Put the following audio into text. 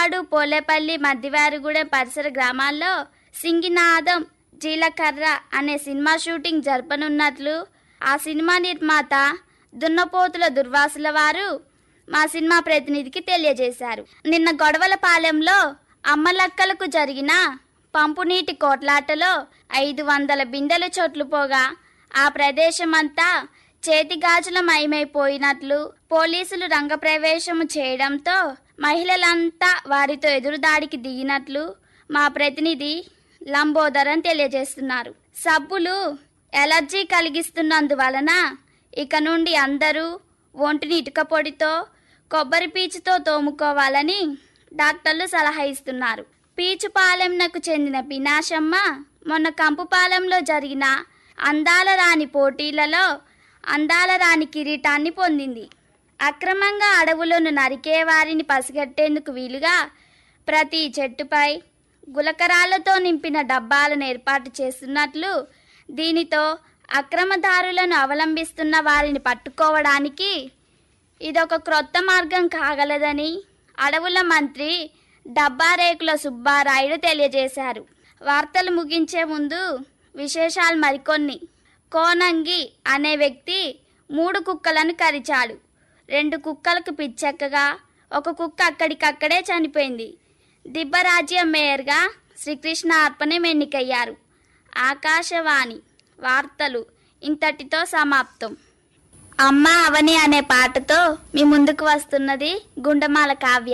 పాడు పోలేపల్లి మధ్యవారిగూడెం పరిసర గ్రామాల్లో సింగినాదం జీలకర్ర అనే సినిమా షూటింగ్ జరపనున్నట్లు ఆ సినిమా నిర్మాత దున్నపోతుల దుర్వాసుల వారు మా సినిమా ప్రతినిధికి తెలియజేశారు నిన్న గొడవలపాలెంలో అమ్మలక్కలకు జరిగిన పంపునీటి కోట్లాటలో ఐదు వందల బిందెల చోట్లు పోగా ఆ ప్రదేశమంతా చేతిగాజులమయమైపోయినట్లు పోలీసులు రంగప్రవేశము చేయడంతో మహిళలంతా వారితో ఎదురుదాడికి దిగినట్లు మా ప్రతినిధి లంబోదరన్ తెలియజేస్తున్నారు సబ్బులు ఎలర్జీ కలిగిస్తున్నందువలన ఇక నుండి అందరూ ఒంటిని ఇటుక పొడితో కొబ్బరి పీచుతో తోముకోవాలని డాక్టర్లు సలహా ఇస్తున్నారు పీచుపాలెంనకు చెందిన పినాశమ్మ మొన్న కంపుపాలెంలో జరిగిన అందాల రాణి పోటీలలో అందాల రాణి కిరీటాన్ని పొందింది అక్రమంగా అడవులను నరికే వారిని పసిగట్టేందుకు వీలుగా ప్రతి చెట్టుపై గులకరాళ్లతో నింపిన డబ్బాలను ఏర్పాటు చేస్తున్నట్లు దీనితో అక్రమదారులను అవలంబిస్తున్న వారిని పట్టుకోవడానికి ఇదొక క్రొత్త మార్గం కాగలదని అడవుల మంత్రి డబ్బారేకుల సుబ్బారాయుడు తెలియజేశారు వార్తలు ముగించే ముందు విశేషాలు మరికొన్ని కోనంగి అనే వ్యక్తి మూడు కుక్కలను కరిచాడు రెండు కుక్కలకు పిచ్చెక్కగా ఒక కుక్క అక్కడికక్కడే చనిపోయింది దిబ్బరాజ్యం మేయర్గా శ్రీకృష్ణ అర్పణం ఎన్నికయ్యారు ఆకాశవాణి వార్తలు ఇంతటితో సమాప్తం అమ్మ అవని అనే పాటతో మీ ముందుకు వస్తున్నది గుండమాల కావ్య